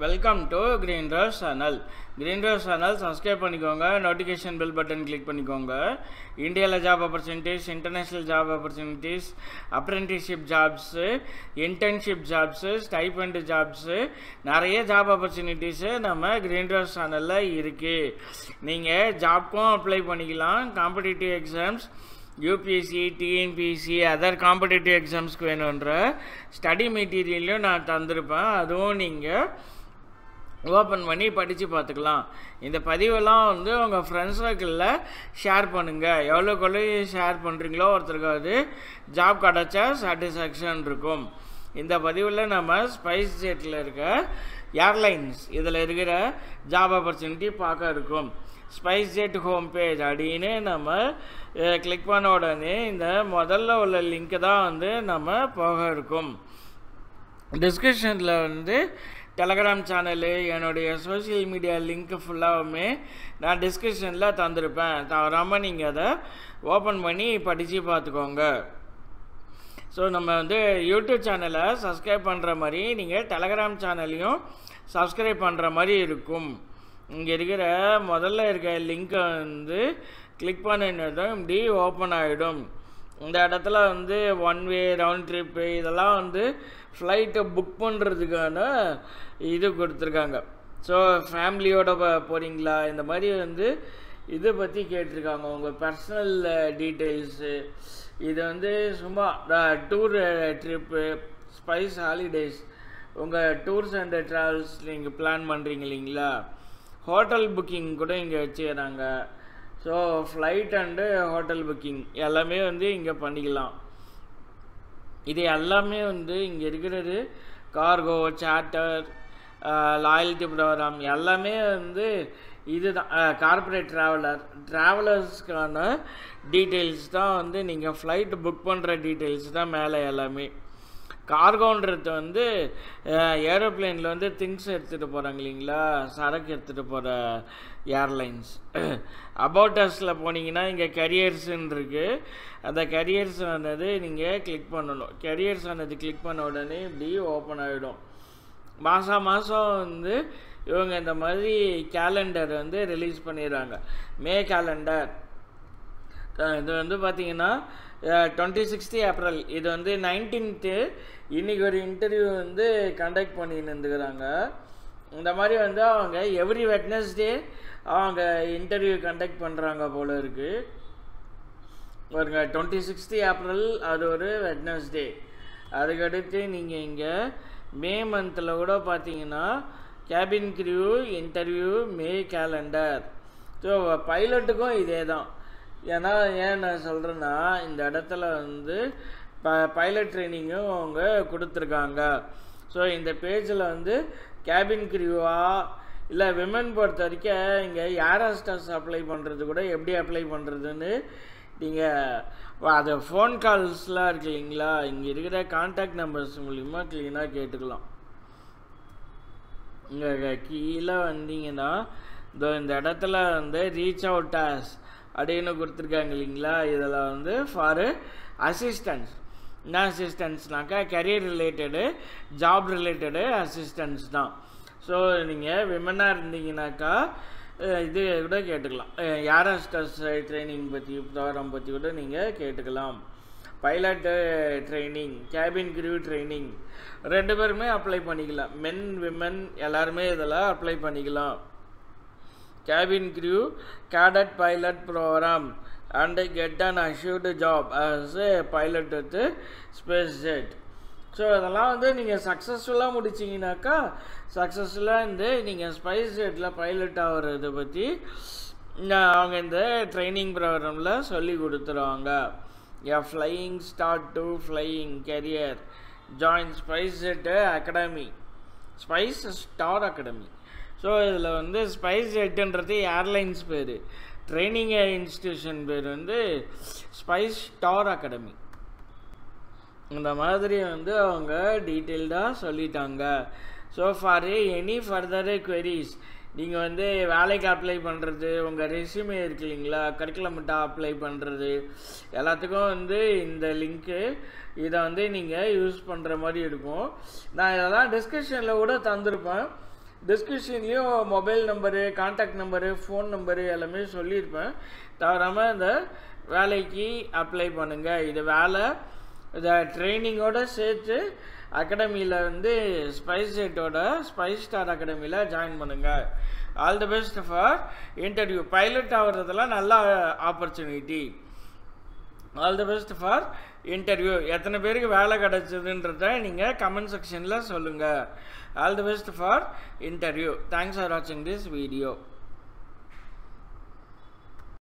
welcome to Green Rose channel Green Rose channel subscribe பண்ணிக்கோங்க notification bell button click பண்ணிக்கோங்க இந்தியாவில் job opportunities international job opportunities apprenticeship jobs internship jobs stipend jobs நிறைய job opportunities நம்ம Green Rose சேனலில் இருக்குது நீங்கள் ஜாப்க்கும் apply பண்ணிக்கலாம் competitive exams UPSC TNPSC other competitive எக்ஸாம்ஸ்க்கு வேணுன்ற ஸ்டடி மெட்டீரியலும் நான் தந்திருப்பேன் அதுவும் நீங்கள் ஓப்பன் பண்ணி படித்து பார்த்துக்கலாம் இந்த பதிவெல்லாம் வந்து உங்கள் ஃப்ரெண்ட்ஸ் சர்க்கிளில் ஷேர் பண்ணுங்கள் எவ்வளோக்கு ஷேர் பண்ணுறீங்களோ ஒருத்தருக்காவது ஜாப் கிடச்சா சாட்டிஸ்ஃபேக்ஷன் இருக்கும் இந்த பதிவில் நம்ம ஸ்பைஸ் ஜெட்டில் இருக்க ஏர்லைன்ஸ் இதில் இருக்கிற ஜாப் ஆப்பர்ச்சுனிட்டி பார்க்க இருக்கும் ஸ்பைஸ் ஜெட் ஹோம் பேஜ் அப்படின்னு நம்ம கிளிக் பண்ண உடனே இந்த முதல்ல உள்ள லிங்க்கு தான் வந்து நம்ம போக இருக்கும் டிஸ்கிரிப்ஷனில் வந்து டெலகிராம் சேனலு என்னுடைய சோஷியல் மீடியா லிங்க்கு ஃபுல்லாகவுமே நான் டிஸ்கிரிப்ஷனில் தந்திருப்பேன் தவறாமல் நீங்கள் அதை ஓப்பன் பண்ணி படித்து பார்த்துக்கோங்க ஸோ நம்ம வந்து யூடியூப் சேனலை சப்ஸ்கிரைப் பண்ணுற மாதிரி நீங்கள் டெலகிராம் சேனலையும் சப்ஸ்கிரைப் பண்ணுற மாதிரி இருக்கும் இங்கே இருக்கிற முதல்ல இருக்க லிங்க்கை வந்து கிளிக் பண்ணினதும் இப்படி ஓப்பன் ஆகிடும் இந்த இடத்துல வந்து ஒன் வே ரவுண்ட் ட்ரிப்பு இதெல்லாம் வந்து ஃப்ளைட்டை புக் பண்ணுறதுக்கான இது கொடுத்துருக்காங்க ஸோ ஃபேமிலியோட போகிறீங்களா இந்த மாதிரி வந்து இதை பற்றி கேட்டிருக்காங்க உங்கள் பர்சனல் டீட்டெயில்ஸு இது வந்து சும்மா டூர் ட்ரிப்பு ஸ்பைஸ் ஹாலிடேஸ் உங்கள் டூர்ஸ் அண்ட் ட்ராவல்ஸ் நீங்கள் பிளான் பண்ணுறீங்க இல்லைங்களா ஹோட்டல் புக்கிங் கூட இங்கே வச்சுக்கிறாங்க so flight and hotel booking எல்லாமே வந்து இங்கே பண்ணிக்கலாம் இது எல்லாமே வந்து இங்கே இருக்கிறது கார்கோ சார்ட்டர் லாயல்ட்டி ப்ரோக்ராம் எல்லாமே வந்து இதுதான் கார்பரேட் ட்ராவலர் ட்ராவலர்ஸ்க்கான டீட்டெயில்ஸ் தான் வந்து நீங்கள் ஃப்ளைட் புக் பண்ணுற டீட்டெயில்ஸ் தான் மேலே எல்லாமே கார்கோன்றது வந்து ஏரோப்ளேனில் வந்து திங்ஸ் எடுத்துகிட்டு போகிறாங்க இல்லைங்களா சரக்கு எடுத்துகிட்டு போகிற ஏர்லைன்ஸ் அபவுட்டஸில் போனீங்கன்னா இங்கே கரியர்ஸுன்னு இருக்குது அந்த கரியர்ஸ் ஆனது நீங்கள் கிளிக் பண்ணணும் கரியர்ஸ் ஆனது கிளிக் பண்ண உடனே இப்படி ஓப்பன் ஆகிடும் மாதம் மாதம் வந்து இவங்க இந்த மாதிரி கேலண்டர் வந்து ரிலீஸ் பண்ணிடுறாங்க மே கேலண்டர் இது வந்து பார்த்திங்கன்னா டுவெண்ட்டி சிக்ஸ்டி ஏப்ரல் இது வந்து நைன்டீன்த்து இன்றைக்கி ஒரு இன்டர்வியூ வந்து கண்டக்ட் பண்ணின்னு இருந்துக்கிறாங்க இந்த மாதிரி வந்து அவங்க எவ்ரி வெட்னஸ்டே அவங்க இன்டர்வியூ கண்டக்ட் பண்ணுறாங்க போல இருக்குது பாருங்க டுவெண்ட்டி சிக்ஸ்டி ஏப்ரல் அது ஒரு வெட்னஸ்டே அதுக்கடுத்து நீங்கள் இங்கே மே மந்தில் கூட பார்த்தீங்கன்னா cabin crew interview May calendar so பைலட்டுக்கும் இதே தான் ஏன்னா ஏன் நான் சொல்கிறேன்னா இந்த இடத்துல வந்து ப பைலட் ட்ரைனிங்கும் அவங்க கொடுத்துருக்காங்க ஸோ இந்த பேஜில் வந்து கேபின் கிரியூவா இல்லை விமன் பொறுத்த வரைக்கும் இங்கே ஏர் ஹாஸ்டர்ஸ் அப்ளை பண்ணுறது கூட எப்படி அப்ளை பண்ணுறதுன்னு நீங்கள் அது ஃபோன் கால்ஸ்லாம் இருக்கு இல்லைங்களா இங்கே இருக்கிற கான்டாக்ட் நம்பர்ஸ் மூலிமா க்ளீனாக கேட்டுக்கலாம் இங்கே கீழே வந்தீங்கன்னா இதோ இந்த இடத்துல வந்து ரீச் அவுட் ஆஸ் அப்படின்னு கொடுத்துருக்காங்க இல்லைங்களா இதில் வந்து ஃபார் அசிஸ்டன்ஸ் என்ன அசிஸ்டன்ஸ்னாக்கா career related job related assistance தான் ஸோ நீங்கள் விமனாக இருந்தீங்கனாக்கா இது கூட கேட்டுக்கலாம் ஏர் ஹாஸ்டர்ஸ் ட்ரைனிங் பற்றி ப்ரோக்ராம் பற்றி கூட நீங்கள் கேட்டுக்கலாம் pilot training cabin crew training ரெண்டு பேருமே அப்ளை பண்ணிக்கலாம் மென் விமன் எல்லாருமே இதில் அப்ளை பண்ணிக்கலாம் cabin crew cadet pilot program and get an assured job as a pilot with space jet so இதெல்லாம் வந்து நீங்கள் சக்ஸஸ்ஃபுல்லாக முடிச்சிங்கனாக்கா சக்ஸஸ்ஃபுல்லாக இந்த நீங்கள் ஸ்பைஸ் ஜெட்டில் பைலட் ஆகிறத பற்றி அவங்க இந்த ட்ரைனிங் ப்ரோக்ராமில் சொல்லி கொடுத்துருவாங்க a flying start to flying career join SpiceJet Academy Spice Star Academy so இதில் வந்து ஸ்பைஸ் ஜெட்டுன்றது ஏர்லைன்ஸ் பேர் ட்ரைனிங் இன்ஸ்டியூஷன் பேர் வந்து ஸ்பைஸ் ஸ்டார் அகாடமி இந்த மாதிரி வந்து அவங்க டீட்டெயில்டாக சொல்லிட்டாங்க so for any further queries நீங்கள் வந்து வேலைக்கு அப்ளை பண்ணுறது உங்கள் ரெஸ்யூமே இருக்கு இல்லைங்களா கரிக்குலமெண்ட்டாக அப்ளை பண்ணுறது எல்லாத்துக்கும் வந்து இந்த லிங்க்கு இதை வந்து நீங்கள் யூஸ் பண்ணுற மாதிரி இருக்கும் நான் இதெல்லாம் டிஸ்கிரிப்ஷனில் கூட தந்திருப்பேன் டிஸ்கிரிப்ஷன்லேயும் mobile number contact number phone number எல்லாமே சொல்லியிருப்பேன் தவறாமல் இந்த வேலைக்கு அப்ளை பண்ணுங்கள் இது வேலை இதை ட்ரைனிங்கோட சேர்த்து அகாடமியில் வந்து ஸ்பைஸ் செட்டோட ஸ்பைஸ் ஸ்டார் அகாடமியில் ஜாயின் பண்ணுங்கள் all the best for interview pilot ஆகிறதுலாம் நல்ல opportunity all the best for interview எத்தனை பேருக்கு வேலை கிடச்சதுன்றத நீங்கள் கமெண்ட் செக்ஷனில் சொல்லுங்கள் all the best for interview thanks for வாட்சிங் திஸ் வீடியோ